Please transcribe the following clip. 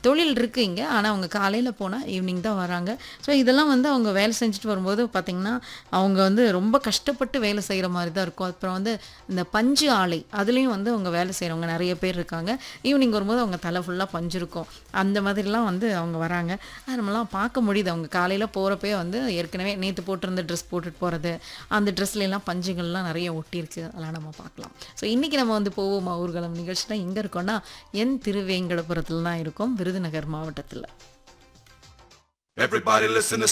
தொழில் இருக்கு இங்க. ஆனா அவங்க காலையில போனா ஈவினிங் தான் வராங்க. ஸோ இதெல்லாம் வந்து அவங்க வேலை செஞ்சுட்டு வரும்போது பார்த்தீங்கன்னா, அவங்க வந்து ரொம்ப கஷ்டப்பட்டு வேலை செய்ற மாரி தான் இருக்கும். அப்புறம் வந்து இந்த பஞ்சு ஆலை அதுலயும் வந்து அவங்க வேலை செய்றவங்க நெறைய பேர் இருக்காங்க. ஈவினிங் வரும்போது அவங்க தலை ஃபுல்லா பஞ்சு இருக்கும். அந்த மாதிரிலாம் வந்து அவங்க வராங்க. அது நம்மலாம் பார்க்க முடியுது. அவங்க காலையில போறப்பயே வந்து ஏற்கனவே நேத்து போட்டிருந்த ட்ரெஸ் போட்டுட்டு போறது, அந்த ட்ரெஸ்லலாம் பஞ்சுகள்லாம் நெறைய ஒட்டியிருக்கு. அதெல்லாம் நம்ம பார்க்கலாம். ஸோ இன்னைக்கு நம்ம வந்து போவோமா ஊர்வலம் நிகழ்ச்சியில எங்க இருக்கோம்னா, என் திருவேங்கடபுரத்துல தான் இருக்கோம். விருதுநகர் மாவட்டத்துல. Everybody listen to